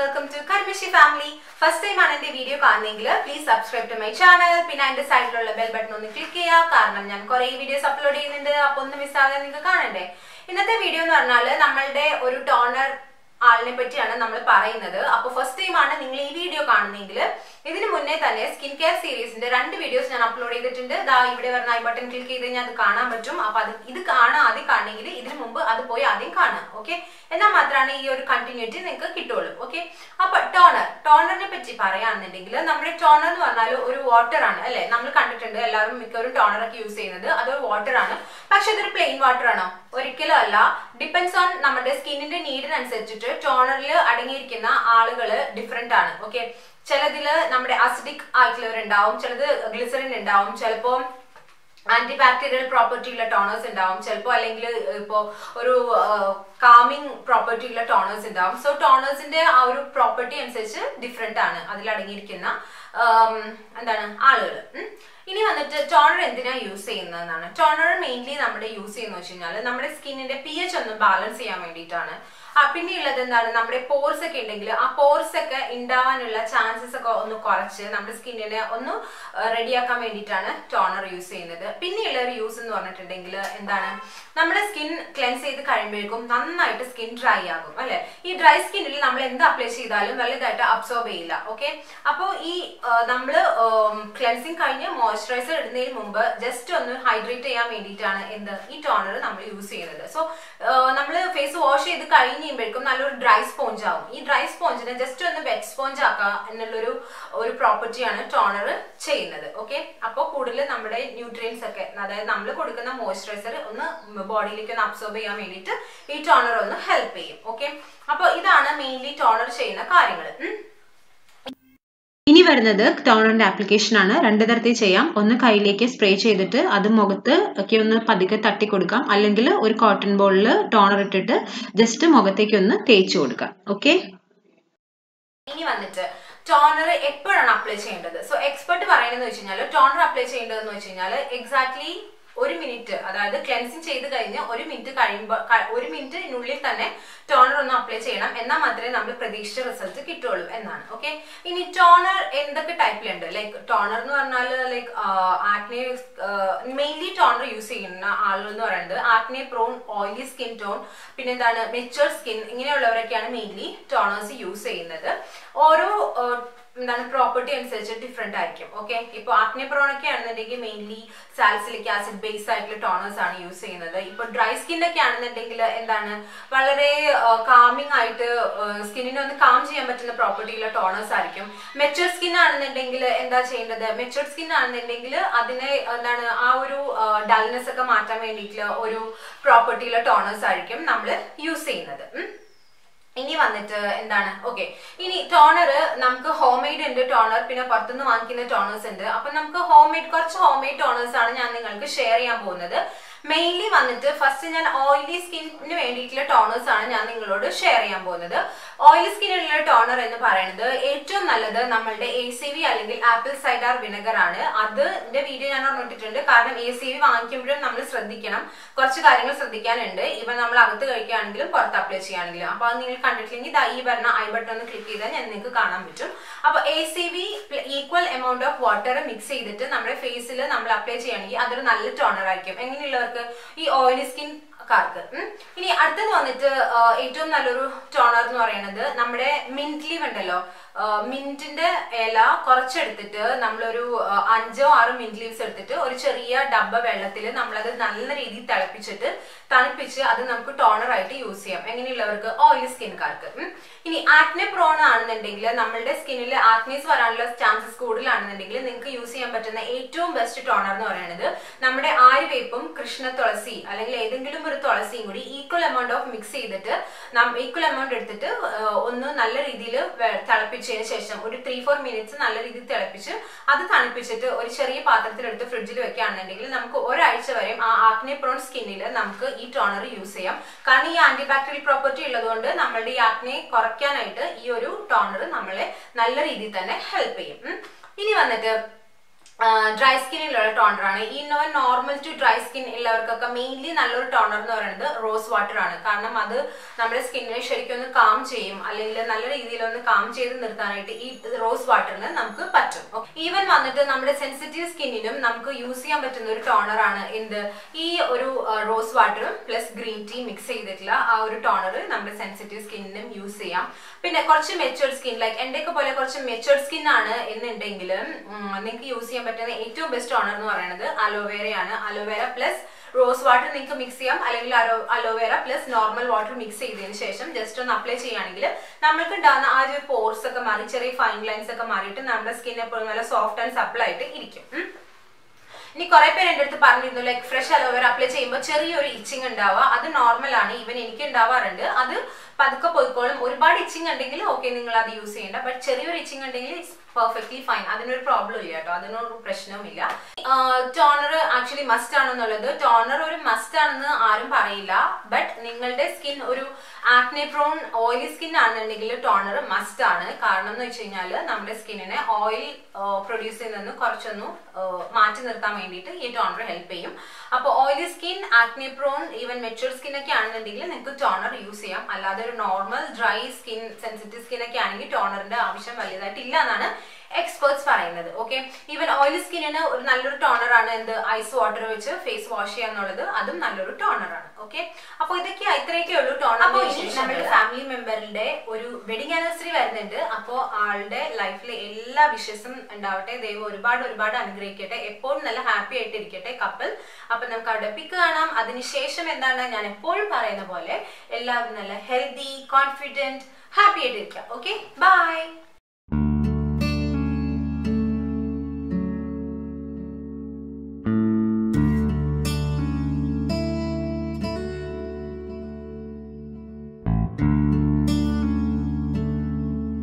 Welcome to കർമിഷി family first time ആണ് എന്റെ വീഡിയോ കാണുന്നെങ്കിൽ please subscribe to my channel പിന്നെ അതിന്റെ സൈഡിലുള്ള ബെൽ ബട്ടൺ ഒന്ന് ക്ലിക്ക് ചെയ്യുക കാരണം ഞാൻ കുറെ വീഡിയോസ് അപ്ലോഡ് ചെയ്യുന്നുണ്ട് അപ്പൊ ഒന്ന് മിസ്സാകാതെ നിങ്ങൾക്ക് കാണണ്ടേ ഇന്നത്തെ വീഡിയോ എന്ന് പറഞ്ഞാൽ നമ്മളുടെ ഒരു ടോണർ ആളിനെ പറ്റിയാണ് നമ്മൾ പറയുന്നത് അപ്പൊ ഫസ്റ്റ് ടൈം ആണ് നിങ്ങൾ ഈ വീഡിയോ കാണുന്നെങ്കിൽ ഇതിന് മുന്നേ തന്നെ സ്കിൻ കെയർ സീരീസിന്റെ രണ്ട് വീഡിയോസ് ഞാൻ അപ്ലോഡ് ചെയ്തിട്ടുണ്ട് ദാ ഇവിടെ വരുന്ന ഐ ബട്ടൺ ക്ലിക്ക് ചെയ്ത് കഴിഞ്ഞാൽ അത് കാണാൻ പറ്റും അപ്പൊ അത് ഇത് കാണാൻ ആദ്യം കാണണമെങ്കിൽ ഇതിന് മുമ്പ് അത് പോയി ആദ്യം കാണുക ഓക്കെ എന്നാൽ മാത്രമാണ് ഈ ഒരു കണ്ടിന്യൂറ്റി നിങ്ങൾക്ക് കിട്ടുള്ളൂ ഓക്കെ അപ്പൊ ടോണർ ടോണറിനെ പറ്റി പറയുകയാണെന്നുണ്ടെങ്കിൽ നമ്മുടെ ടോണർ എന്ന് പറഞ്ഞാൽ ഒരു വാട്ടർ ആണ് അല്ലെ നമ്മൾ കണ്ടിട്ടുണ്ട് എല്ലാവരും മിക്കവരും ടോണർ ഒക്കെ യൂസ് ചെയ്യുന്നത് അതൊരു വാട്ടർ ആണ് പക്ഷെ ഇതൊരു പ്ലെയിൻ വാട്ടർ ആണോ ഒരിക്കലും അല്ല ഡിപ്പെൻസ് ഓൺ നമ്മുടെ സ്കിന്നിന്റെ നീഡിനനുസരിച്ചിട്ട് ടോണറിൽ അടങ്ങിയിരിക്കുന്ന ആളുകൾ ഡിഫറെന്റ് ആണ് ഓക്കെ ചിലതില് നമ്മുടെ അസിഡിക് ആയിട്ടുള്ളവരുണ്ടാവും ചിലത് ഗ്ലിസറിൻ ഉണ്ടാവും ചിലപ്പോ ആന്റി ബാക്ടീരിയൽ പ്രോപ്പർട്ടി ഉള്ള ടോണേഴ്സ് ഉണ്ടാവും ചിലപ്പോൾ അല്ലെങ്കിൽ ഇപ്പോ ഒരു കാമിങ് പ്രോപ്പർട്ടി ഉള്ള ടോണേഴ്സ് ഉണ്ടാവും സോ ടോണേഴ്സിന്റെ ആ ഒരു പ്രോപ്പർട്ടി അനുസരിച്ച് ഡിഫറെന്റ് ആണ് അതിൽ അടങ്ങിയിരിക്കുന്ന എന്താണ് ആളുകൾ ഇനി വന്നിട്ട് ടോണർ എന്തിനാ യൂസ് ചെയ്യുന്നതെന്നാണ് ടോണർ മെയിൻലി നമ്മുടെ യൂസ് ചെയ്യുന്ന വെച്ച് കഴിഞ്ഞാൽ നമ്മുടെ സ്കിന്നിന്റെ പി എച്ച് ഒന്ന് ബാലൻസ് ചെയ്യാൻ വേണ്ടിയിട്ടാണ് ആ പിന്നെ ഉള്ളത് എന്താണ് നമ്മുടെ പോർസ് ഒക്കെ ഉണ്ടെങ്കിൽ ആ പോർസ് ഒക്കെ ഉണ്ടാവാനുള്ള ചാൻസസ് ഒക്കെ ഒന്ന് കുറച്ച് നമ്മുടെ സ്കിന്നിനെ ഒന്ന് റെഡിയാക്കാൻ വേണ്ടിയിട്ടാണ് ടോണർ യൂസ് ചെയ്യുന്നത് പിന്നെയുള്ള ഒരു യൂസ് എന്ന് പറഞ്ഞിട്ടുണ്ടെങ്കിൽ എന്താണ് നമ്മുടെ സ്കിൻ ക്ലെൻസ് ചെയ്ത് കഴിയുമ്പോഴേക്കും നന്നായിട്ട് സ്കിൻ ഡ്രൈ ആകും അല്ലെ ഈ ഡ്രൈ സ്കിന്നിൽ നമ്മൾ എന്ത് അപ്ലൈ ചെയ്താലും വലുതായിട്ട് അബ്സോർബ് ചെയ്യില്ല ഓക്കെ അപ്പോൾ ഈ നമ്മൾ ക്ലെൻസിങ് കഴിഞ്ഞ് മോയ്സ്ചറൈസർ ഇടുന്നതിന് മുമ്പ് ജസ്റ്റ് ഒന്ന് ഹൈഡ്രേറ്റ് ചെയ്യാൻ വേണ്ടിയിട്ടാണ് എന്ത് ഈ ടോണർ നമ്മൾ യൂസ് ചെയ്യുന്നത് സോ നമ്മൾ ഫേസ് വാഷ് ചെയ്ത് കഴിഞ്ഞ് കഴിയുമ്പോഴേക്കും നല്ലൊരു ഡ്രൈ സ്പോഞ്ച് ആവും ഈ ഡ്രൈ സ്പോഞ്ചിനെ ജസ്റ്റ് ഒന്ന് വെറ്റ് സ്പോഞ്ച് ആക്കുക എന്നുള്ളൊരു ഒരു പ്രോപ്പർട്ടിയാണ് ടോണർ ചെയ്യുന്നത് ഓക്കെ അപ്പോൾ കൂടുതൽ നമ്മുടെ ന്യൂട്രിയൻസ് ഒക്കെ അതായത് നമ്മൾ കൊടുക്കുന്ന മോയ്സ്ചറൈസർ ഒന്ന് ബോഡിയിലേക്ക് ഒന്ന് അബ്സോർബ് ചെയ്യാൻ വേണ്ടിയിട്ട് ഈ ടോണർ ഒന്ന് ഹെൽപ്പ് ചെയ്യും ഓക്കെ അപ്പോൾ ഇതാണ് മെയിൻലി ടോണർ ചെയ്യുന്ന കാര്യങ്ങൾ ഇനി വരുന്നത് ടോണറിന്റെ ആപ്ലിക്കേഷൻ ആണ് രണ്ട് തരത്തിൽ ചെയ്യാം ഒന്ന് കയ്യിലേക്ക് സ്പ്രേ ചെയ്തിട്ട് അത് മുഖത്ത് ഒക്കെ ഒന്ന് പതുക്കെ തട്ടി കൊടുക്കാം അല്ലെങ്കിൽ ഒരു കോട്ടൺ ബോളിൽ ടോണർ ഇട്ടിട്ട് ജസ്റ്റ് മുഖത്തേക്ക് ഒന്ന് തേച്ച് കൊടുക്കാം ഓക്കെ ഇനി വന്നിട്ട് ടോണർ എപ്പോഴാണ് അപ്ലൈ ചെയ്യേണ്ടത് സോ എക്സ്പെർട്ട് പറയുന്നത് വെച്ച് കഴിഞ്ഞാൽ ടോണർ അപ്ലൈ ചെയ്യേണ്ടതെന്ന് വെച്ച് കഴിഞ്ഞാൽ എക്സാക്ട്ലി ഒരു മിനിറ്റ് അതായത് ക്ലെൻസിങ് ചെയ്ത് കഴിഞ്ഞ് ഒരു മിനിറ്റ് കഴിയുമ്പോൾ ഒരു മിനിറ്റിനുള്ളിൽ തന്നെ ടോണർ ഒന്ന് അപ്ലൈ ചെയ്യണം എന്നാൽ മാത്രമേ നമ്മൾ പ്രതീക്ഷിച്ച റിസൾട്ട് കിട്ടുള്ളൂ എന്നാണ് ഓക്കെ ഇനി ടോണർ എന്തൊക്കെ ടൈപ്പിലുണ്ട് ലൈക്ക് ടോണർ എന്ന് പറഞ്ഞാൽ like acne mainly toner use ചെയ്യുന്ന ആളുകൾ എന്ന് പറയുന്നത് acne prone oily skin tone പിന്നെ എന്താണ് മെച്ചുവർ സ്കിൻ ഇങ്ങനെയുള്ളവരൊക്കെയാണ് മെയിൻലി ടോണേഴ്സ് യൂസ് ചെയ്യുന്നത് ഓരോ എന്താണ് പ്രോപ്പർട്ടി അനുസരിച്ച് ഡിഫറെന്റ് ആയിരിക്കും ഓക്കെ ഇപ്പൊ ആക്നെ പ്രോൺ ഒക്കെ ആണെന്നുണ്ടെങ്കിൽ മെയിൻലി സാൽസിലിക് ആസിഡ് ബേസ് ആയിട്ടുള്ള ടോണേഴ്സ് ആണ് യൂസ് ചെയ്യുന്നത് ഇപ്പൊ ഡ്രൈ സ്കിൻ ഒക്കെ ആണെന്നുണ്ടെങ്കിൽ എന്താണ് വളരെ കാമിങ് ആയിട്ട് സ്കിന്നിനെ ഒന്ന് കാം ചെയ്യാൻ പറ്റുന്ന പ്രോപ്പർട്ടിയുള്ള ടോണേഴ്സ് ആയിരിക്കും മെച്ചുവർ സ്കിൻ ആണെന്നുണ്ടെങ്കിൽ എന്താ ചെയ്യേണ്ടത് മെച്ചുവർ സ്കിൻ ആണെന്നുണ്ടെങ്കിൽ അതിനെ എന്താണ് ആ ഒരു ഡൾനെസ് ഒക്കെ മാറ്റാൻ വേണ്ടിയിട്ടുള്ള ഒരു പ്രോപ്പർട്ടിയുള്ള ടോണേഴ്സ് ആയിരിക്കും നമ്മൾ യൂസ് ചെയ്യുന്നത് ഇനി വന്നിട്ട് എന്താണ് ഓക്കെ ഇനി ടോണർ നമുക്ക് ഹോം മെയ്ഡ് ഉണ്ട് ടോണർ പിന്നെ പുറത്തുനിന്ന് വാങ്ങിക്കുന്ന ടോണേഴ്സ് ഉണ്ട് അപ്പൊ നമുക്ക് ഹോം മെയ്ഡ് കുറച്ച് ഹോം മെയ്ഡ് ടോണേഴ്സ് ആണ് ഞാൻ നിങ്ങൾക്ക് ഷെയർ ചെയ്യാൻ പോകുന്നത് മെയിൻലി വന്നിട്ട് ഫസ്റ്റ് ഞാൻ ഓയിലി സ്കിന്നിന് വേണ്ടിയിട്ടുള്ള ടോണേഴ്സ് ആണ് ഞാൻ നിങ്ങളോട് ഷെയർ ചെയ്യാൻ പോകുന്നത് ഓയിലി സ്കിന്നിലുള്ള ടോണർ എന്ന് പറയുന്നത് ഏറ്റവും നല്ലത് നമ്മളുടെ എ സി വി അല്ലെങ്കിൽ ആപ്പിൾ സൈഡാർ വിനെഗർ ആണ് അതിന്റെ വീഡിയോ ഞാൻ ഓർമ്മിട്ടിട്ടുണ്ട് കാരണം എ സി വി വാങ്ങിക്കുമ്പോഴും നമ്മൾ ശ്രദ്ധിക്കണം കുറച്ച് കാര്യങ്ങൾ ശ്രദ്ധിക്കാനുണ്ട് ഇവ നമ്മൾ അകത്ത് കഴിക്കുകയാണെങ്കിലും പുറത്ത് അപ്ലൈ ചെയ്യുകയാണെങ്കിലും അപ്പൊ അത് നിങ്ങൾ കണ്ടിട്ടില്ലെങ്കിൽ ഈ പറഞ്ഞ ഐ ബട്ടൺ ഒന്ന് ക്ലിക്ക് ചെയ്താൽ ഞാൻ നിങ്ങൾക്ക് കാണാൻ പറ്റും അപ്പൊ A C V equal amount of water mix ചെയ്തിട്ട് നമ്മുടെ ഫേസിൽ നമ്മൾ അപ്ലൈ ചെയ്യുകയാണെങ്കിൽ അതൊരു നല്ല ടോണർ ആയിരിക്കും എങ്ങനെയുള്ളവർക്ക് ഈ ഓയിലി സ്കിൻ കാർക്ക് ഇനി അടുത്തത് വന്നിട്ട് ഏറ്റവും നല്ലൊരു ടോണർ എന്ന് പറയുന്നത് നമ്മുടെ മിന്റ് ലീവ് ഉണ്ടല്ലോ മിന്റിന്റെ ഇല കുറച്ചെടുത്തിട്ട് നമ്മളൊരു അഞ്ചോ ആറോ മിന്റ് ലീവ്സ് എടുത്തിട്ട് ഒരു ചെറിയ ഡബ്ബ വെള്ളത്തിൽ നമ്മളത് നല്ല രീതിയിൽ തിളപ്പിച്ചിട്ട് തണുപ്പിച്ച് അത് നമുക്ക് ടോണർ ആയിട്ട് യൂസ് ചെയ്യാം എങ്ങനെയുള്ളവർക്ക് ഓയിലി സ്കിൻകാർക്ക് ഇനി ആക്നെ പ്രോൺ ആണെന്നുണ്ടെങ്കിൽ നമ്മളുടെ സ്കിന്നിൽ ആക്നീസ് വരാനുള്ള ചാൻസസ് കൂടുതലാണെന്നുണ്ടെങ്കിൽ നിങ്ങൾക്ക് യൂസ് ചെയ്യാൻ പറ്റുന്ന ഏറ്റവും ബെസ്റ്റ് ടോണർ എന്ന് പറയുന്നത് നമ്മുടെ ആര്യവേപ്പും കൃഷ്ണ തുളസി അല്ലെങ്കിൽ ഏതെങ്കിലും ഒരു തുളസിയും കൂടി ഈക്വൽ എമൗണ്ട് ഓഫ് മിക്സ് ചെയ്തിട്ട് ഈക്വൽ എമൗണ്ട് എടുത്തിട്ട് ഒന്ന് നല്ല രീതിയിൽ തിളപ്പിച്ചതിന് ശേഷം ഒരു ത്രീ ഫോർ മിനിറ്റ്സ് നല്ല രീതിയിൽ തിളപ്പിച്ച് അത് തണുപ്പിച്ചിട്ട് ഒരു ചെറിയ പാത്രത്തിലെടുത്ത് ഫ്രിഡ്ജിൽ വെക്കുകയാണെന്നുണ്ടെങ്കിൽ നമുക്ക് ഒരാഴ്ച വരെയും ആ ആക്നെ പ്രോൺ സ്കിന്നിൽ നമുക്ക് ഈ ടോണർ യൂസ് ചെയ്യാം കാരണം ഈ ആന്റി ബാക്ടീരിയൽ പ്രോപ്പർട്ടി ഉള്ളതുകൊണ്ട് നമ്മളുടെ ഈ ആക്നെ കുറയ്ക്കാനായിട്ട് ഈ ഒരു ടോണർ നമ്മളെ നല്ല രീതിയിൽ തന്നെ ഹെൽപ്പ് ചെയ്യും ഇനി വന്നിട്ട് ഡ്രൈ സ്കിന്നിലുള്ള ടോണർ ആണ് ഈ no normal to dry skin ഉള്ളവർക്കൊക്കെ മെയിൻലി നല്ലൊരു ടോണർ എന്ന് പറയുന്നത് റോസ് വാട്ടർ ആണ് കാരണം അത് നമ്മുടെ സ്കിന്നിനെ ശരിക്കും ഒന്ന് കാം ചെയ്യും അല്ലെങ്കിൽ നല്ല രീതിയിൽ ഒന്ന് കാം ചെയ്ത് നിർത്താനായിട്ട് ഈ റോസ് വാട്ടറിന് നമുക്ക് പറ്റും ഈവൻ വന്നിട്ട് നമ്മുടെ സെൻസിറ്റീവ് സ്കിന്നിനും നമുക്ക് യൂസ് ചെയ്യാൻ പറ്റുന്ന ഒരു ടോണർ ആണ് എന്ത് ഈ ഒരു റോസ് വാട്ടറും പ്ലസ് ഗ്രീൻ ടീ മിക്സ് ചെയ്തിട്ടുള്ള ആ ഒരു ടോണർ നമ്മുടെ സെൻസിറ്റീവ് സ്കിന്നിനും യൂസ് ചെയ്യാം പിന്നെ കുറച്ച് മെച്ചുവർഡ് സ്കിൻ ലൈക്ക് എന്റെയൊക്കെ പോലെ കുറച്ച് മെച്ചുവർഡ് സ്കിൻ ആണ് എന്നുണ്ടെങ്കിൽ നിങ്ങൾക്ക് യൂസ് ചെയ്യാൻ പറ്റുന്ന ഏറ്റവും ബെസ്റ്റ് ടോണർ എന്ന് പറയുന്നത് അലോവേറയാണ് അലോവേറ പ്ലസ് റോസ് വാട്ടർ നിങ്ങൾക്ക് മിക്സ് ചെയ്യാം അല്ലെങ്കിൽ aloe aloe vera plus normal water mix ചെയ്തതിന് ശേഷം ജസ്റ്റ് ഒന്ന് അപ്ലൈ ചെയ്യുകയാണെങ്കിൽ നമ്മൾക്ക് ഉണ്ടാകുന്ന ആ ഒരു പോർസ് ഒക്കെ മാറി ചെറിയ ഫൈൻ ലൈൻസ് ഒക്കെ മാറിയിട്ട് നമ്മുടെ സ്കിൻ എപ്പോഴും നല്ല സോഫ്റ്റ് ആൻഡ് സപ്പിൾ ആയിട്ട് ഇരിക്കും ഉം. ഇനി കുറെ പേര് എൻ്റെ അടുത്ത് പറഞ്ഞിരുന്നു ലൈക്ക് ഫ്രഷ് അലോവേറ അപ്ലൈ ചെയ്യുമ്പോൾ ചെറിയൊരു ഇച്ചിങ് ഉണ്ടാവുക അത് നോർമൽ ആണ് ഈവൻ എനിക്ക് ഉണ്ടാവാറുണ്ട് അത് പതുക്കെ പോയിക്കോളും ഒരുപാട് ഇച്ചിങ് ഉണ്ടെങ്കിൽ ഓക്കെ നിങ്ങൾ അത് യൂസ് ചെയ്യേണ്ട ബട്ട് ചെറിയൊരു ഇച്ചിങ് ഉണ്ടെങ്കിൽ ഇറ്റ്സ് പെർഫെക്റ്റ്ലി ഫൈൻ അതിനൊരു പ്രോബ്ലം ഇല്ല കേട്ടോ അതിനൊരു പ്രശ്നവുമില്ല ടോണർ ആക്ച്വലി മസ്റ്റ് ആണെന്നുള്ളത് ടോണർ ഒരു മസ്റ്റ് ആണെന്ന് ആരും പറയില്ല ബട്ട് നിങ്ങളുടെ സ്കിൻ ഒരു ആക്നെ പ്രോൺ ഓയിലി സ്കിൻ ആണെന്നുണ്ടെങ്കിൽ ടോണർ മസ്റ്റ് ആണ് കാരണം എന്ന് വെച്ച് കഴിഞ്ഞാൽ നമ്മുടെ സ്കിന്നിനെ ഓയിൽ പ്രൊഡ്യൂസ് ചെയ്യുന്നതെന്ന് കുറച്ചൊന്ന് മാറ്റി നിർത്താൻ വേണ്ടിയിട്ട് ഈ ടോണർ ഹെൽപ്പ് ചെയ്യും അപ്പോൾ oily skin acne prone even mature skin ഒക്കെ ആണെന്നുണ്ടെങ്കിൽ നിങ്ങൾക്ക് ടോണർ യൂസ് ചെയ്യാം അല്ലാതെ ഒരു normal dry skin sensitive skin ഒക്കെ ആണെങ്കിൽ ടോണറിന്റെ ആവശ്യം വലിയതായിട്ട് ഇല്ല എന്നാണ് എക്സ്പേർട്സ് പറയുന്നത് ഓക്കെ ഈവൻ ഓയിലി സ്കിന്നിന് ഒരു നല്ലൊരു ടോണർ ആണ് എന്ത് ഐസ് വാട്ടർ വെച്ച് ഫേസ് വാഷ് ചെയ്യാന്നുള്ളത് അതും നല്ലൊരു ടോണർ ആണ് ഓക്കെ അപ്പൊ ഇതൊക്കെ ഇത്രയൊക്കെ ഉള്ളൂ ടോണർ അപ്പോൾ നമ്മുടെ ഫാമിലി മെമ്പറിന്റെ ഒരു വെഡിങ് ആനിവേഴ്സറി വരുന്നുണ്ട് അപ്പോൾ ആളുടെ ലൈഫിലെ എല്ലാ വിഷസും ഉണ്ടാവട്ടെ ദൈവം ഒരുപാട് ഒരുപാട് അനുഗ്രഹിക്കട്ടെ എപ്പോഴും നല്ല ഹാപ്പി ആയിട്ട് ഇരിക്കട്ടെ കപ്പിൾ അപ്പൊ നമുക്ക് അവിടെ പിക്ക് കാണാം അതിനുശേഷം എന്താണ് ഞാൻ എപ്പോഴും പറയുന്ന പോലെ എല്ലാവരും നല്ല ഹെൽത്തി കോൺഫിഡന്റ് ഹാപ്പി ആയിട്ട് ഇരിക്കാം ഓക്കെ ബൈ